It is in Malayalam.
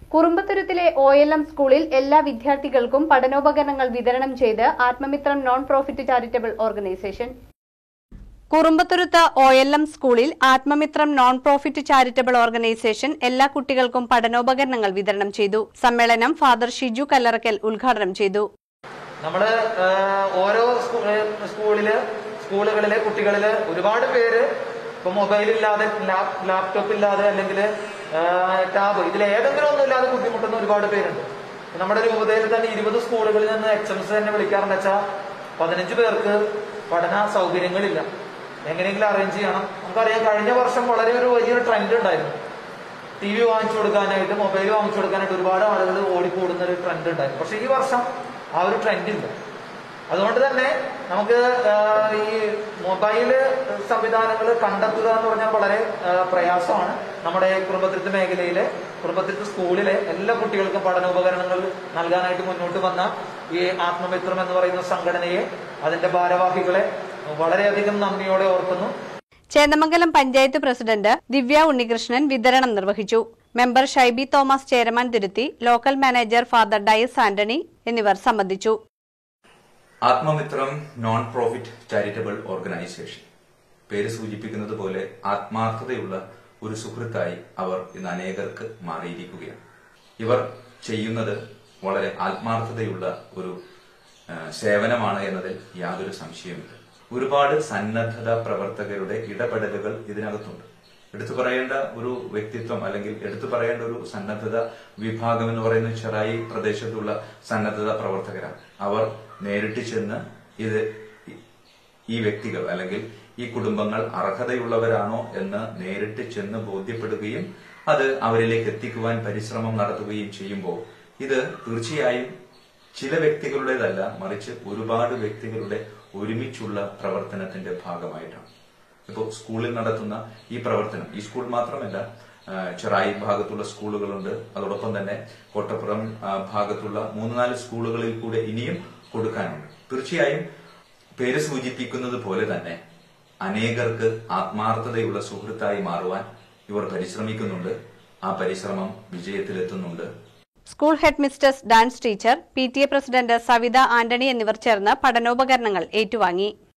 കുറുമ്പത്തുരുത്തിലെ ഒ എൽ എം സ്കൂളിൽ എല്ലാ വിദ്യാർത്ഥികൾക്കും പഠനോപകരണങ്ങൾ വിതരണം ചെയ്ത് ആത്മമിത്രം നോൺ പ്രോഫിറ്റ് ചാരിറ്റബിൾ ഓർഗനൈസേഷൻ കുറുമ്പത്തുരുത്ത് ഒ എൽ എം സ്കൂളിൽ ആത്മമിത്രം നോൺ പ്രോഫിറ്റ് ചാരിറ്റബിൾ ഓർഗനൈസേഷൻ എല്ലാ കുട്ടികൾക്കും പഠനോപകരണങ്ങൾ വിതരണം ചെയ്തു സമ്മേളനം ഫാദർ ഷിജു കല്ലറക്കൽ ഉദ്ഘാടനം ചെയ്തു നമ്മള് ഏഹ്, ഓരോ സ്കൂ- ഏഹ്, സ്കൂളില് സ്കൂളുകളിലെ കുട്ടികളില് ഒരുപാട് പേര് ഇപ്പൊ മൊബൈൽ ഇല്ലാതെ ലാപ്- ലാപ്ടോപ്പ് ഇല്ലാതെ അല്ലെങ്കിൽ ടാബ് ഇതിൽ ഏതെങ്കിലും ഒന്നും ഇല്ലാതെ ബുദ്ധിമുട്ടുന്ന ഒരുപാട് പേരുണ്ട് നമ്മുടെ രൂപതയിൽ തന്നെ ഇരുപത് സ്കൂളുകളിൽ നിന്ന് എച്ച് എം എസ് തന്നെ വിളിക്കാറുണ്ട് വെച്ചാൽ പതിനഞ്ച് പേർക്ക് പഠന സൗകര്യങ്ങളില്ല എങ്ങനെയെങ്കിലും അറേഞ്ച് ചെയ്യണം നമുക്കറിയാം കഴിഞ്ഞ വർഷം വളരെ ഒരു വലിയൊരു ട്രെൻഡ് ഉണ്ടായിരുന്നു ടി വി വാങ്ങിച്ചു കൊടുക്കാനായിട്ട് മൊബൈൽ വാങ്ങിച്ചു കൊടുക്കാനായിട്ട് ഒരുപാട് ആളുകൾ ഓടിക്കൂടുന്ന ഒരു ട്രെൻഡ് ഉണ്ടായിരുന്നു പക്ഷെ ഈ വർഷം ആ ഒരു ട്രെൻഡ് ഇല്ല അതുകൊണ്ട് തന്നെ നമുക്ക് ആ, ഈ മൊബൈൽ സംവിധാനങ്ങൾ കണ്ടെത്തുക എന്ന് പറഞ്ഞാൽ വളരെ ആ, പ്രയാസമാണ് നമ്മുടെ കുടുംബത്തിരുത്ത് മേഖലയിലെ കുടുംബത്തിരുത്ത് സ്കൂളിലെ എല്ലാ കുട്ടികൾക്കും പഠനോപകരണങ്ങൾ നൽകാനായിട്ട് മുന്നോട്ട് വന്ന ഈ ആത്മമിത്രം എന്ന് പറയുന്ന സംഘടനയെ അതിന്റെ ഭാരവാഹികളെ വളരെയധികം നന്ദിയോടെ ഓർക്കുന്നു ചേന്ദമംഗലം പഞ്ചായത്ത് പ്രസിഡന്റ് ദിവ്യ ഉണ്ണികൃഷ്ണൻ വിതരണം നിർവഹിച്ചു member Shaibi Thomas Cheraman Thuruthi local manager father Dias Antony എന്നിവർ സംബന്ധിച്ചു ആത്മമിത്രം നോൺ പ്രോഫിറ്റ് ചാരിറ്റബിൾ ഓർഗനൈസേഷൻ പേര് സൂചിപ്പിക്കുന്നത് പോലെ ആത്മാർത്ഥതയുള്ള ഒരു സുഹൃത്തായി അവർ ഇന്ന് അനേകർക്ക് മാറിയിരിക്കുകയാണ് ഇവർ ചെയ്യുന്നത് വളരെ ആത്മാർത്ഥതയുള്ള ഒരു ആ, സേവനമാണ് എന്നതിൽ യാതൊരു സംശയമില്ല ഒരുപാട് സന്നദ്ധത പ്രവർത്തകരുടെ ഇടപെടലുകൾ ഇതിനകത്തുണ്ട് എടുത്തു പറയേണ്ട ഒരു വ്യക്തിത്വം അല്ലെങ്കിൽ എടുത്തു പറയേണ്ട ഒരു സന്നദ്ധത വിഭാഗം എന്ന് പറയുന്നത് ചെറായി പ്രദേശത്തുള്ള സന്നദ്ധത പ്രവർത്തകരാണ് അവർ നേരിട്ട് ചെന്ന് ഇത് ഈ വ്യക്തികൾ അല്ലെങ്കിൽ ഈ കുടുംബങ്ങൾ അർഹതയുള്ളവരാണോ എന്ന് നേരിട്ട് ചെന്ന് ബോധ്യപ്പെടുകയും അത് അവരിലേക്ക് എത്തിക്കുവാൻ പരിശ്രമം നടത്തുകയും ചെയ്യുമ്പോൾ ഇത് തീർച്ചയായും ചില വ്യക്തികളുടേതല്ല മറിച്ച് ഒരുപാട് വ്യക്തികളുടെ ഒരുമിച്ചുള്ള പ്രവർത്തനത്തിന്റെ ഭാഗമായിട്ടാണ് ഇപ്പോൾ സ്കൂളിൽ നടത്തുന്ന ഈ പ്രവർത്തനം ഈ സ്കൂൾ മാത്രമല്ല ആ, ചെറായി ഭാഗത്തുള്ള സ്കൂളുകളുണ്ട് അതോടൊപ്പം തന്നെ കോട്ടപ്പുറം ആ, ഭാഗത്തുള്ള മൂന്ന് നാല് സ്കൂളുകളിൽ കൂടെ ഇനിയും കൊടുക്കാനുണ്ട് തീർച്ചയായും പേര് സൂചിപ്പിക്കുന്നത് പോലെ തന്നെ അനേകർക്ക് ആത്മാർത്ഥതയുള്ള സുഹൃത്തായി മാറുവാൻ ഇവർ പരിശ്രമിക്കുന്നുണ്ട് ആ പരിശ്രമം വിജയത്തിലെത്തുന്നുണ്ട് school head mistress dance teacher P T A president Savitha Antony എന്നിവർ ചേർന്ന് പഠനോപകരണങ്ങൾ ഏറ്റുവാങ്ങി